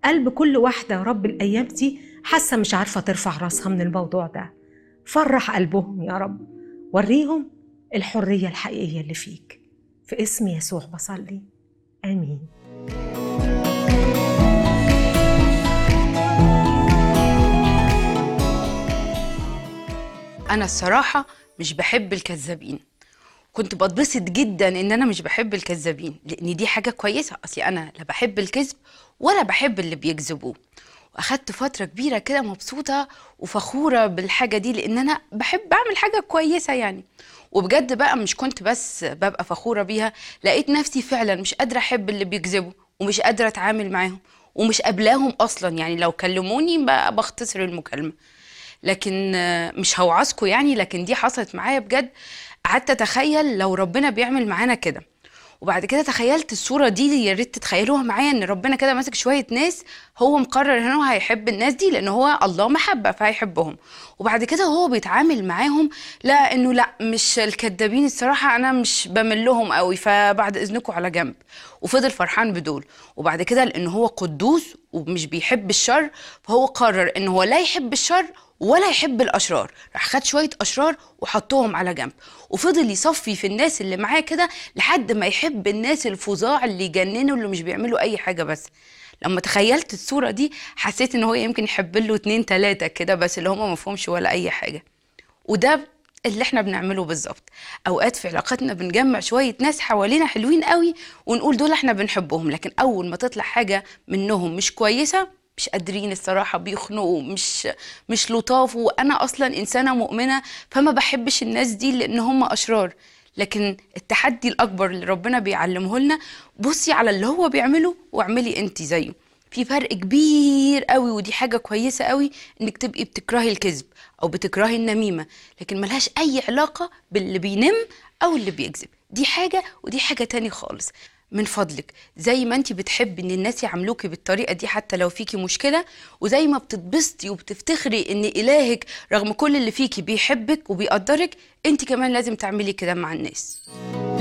قلب كل واحدة يا رب الأيام دي حاسة مش عارفة ترفع راسها من الموضوع ده فرح قلبهم يا رب وريهم الحرية الحقيقية اللي فيك في اسم يسوع بصلي آمين انا الصراحه مش بحب الكذابين كنت بتبسط جدا ان انا مش بحب الكذابين لان دي حاجه كويسه اصلي انا لا بحب الكذب ولا بحب اللي بيكذبوه واخدت فتره كبيره كده مبسوطه وفخوره بالحاجه دي لان انا بحب اعمل حاجه كويسه يعني وبجد بقى مش كنت بس ببقى فخوره بيها لقيت نفسي فعلا مش قادره احب اللي بيكذبوا ومش قادره اتعامل معاهم ومش قابلاهم اصلا يعني لو كلموني بقى بختصر المكالمه لكن آه، مش هوعظكم يعني لكن دي حصلت معايا بجد قعدت اتخيل لو ربنا بيعمل معانا كده وبعد كده تخيلت الصورة دي يا ريت تتخيلوها معايا ان ربنا كده ماسك شوية ناس هو مقرر ان هو هيحب الناس دي لان هو الله محبة فهيحبهم وبعد كده هو بيتعامل معاهم لا انه لا مش الكدابين الصراحة انا مش بمل لهم قوي فبعد اذنكم على جنب وفضل فرحان بدول وبعد كده لان هو قدوس ومش بيحب الشر فهو قرر ان هو لا يحب الشر ولا يحب الاشرار راح خد شويه اشرار وحطهم على جنب وفضل يصفي في الناس اللي معاه كده لحد ما يحب الناس الفظاع اللي يجننوا اللي مش بيعملوا اي حاجه بس لما تخيلت الصوره دي حسيت ان هو يمكن يحب له اتنين تلاته كده بس اللي هم مفهومش ولا اي حاجه وده اللي احنا بنعمله بالظبط اوقات في علاقاتنا بنجمع شويه ناس حوالينا حلوين قوي ونقول دول احنا بنحبهم لكن اول ما تطلع حاجه منهم مش كويسه مش قادرين الصراحه بيخنقوا مش مش لطاف وانا اصلا انسانه مؤمنه فما بحبش الناس دي لان هم اشرار لكن التحدي الاكبر اللي ربنا بيعلمه لنا بصي على اللي هو بيعمله واعملي انت زيه في فرق كبير قوي ودي حاجة كويسة قوي انك تبقي بتكرهي الكذب او بتكرهي النميمة لكن ملهاش اي علاقة باللي بينم او اللي بيكذب دي حاجة ودي حاجة تاني خالص من فضلك زي ما انت بتحبي ان الناس يعاملوكي بالطريقة دي حتى لو فيكي مشكلة وزي ما بتتبسطي وبتفتخري ان الهك رغم كل اللي فيكي بيحبك وبيقدرك انت كمان لازم تعملي كده مع الناس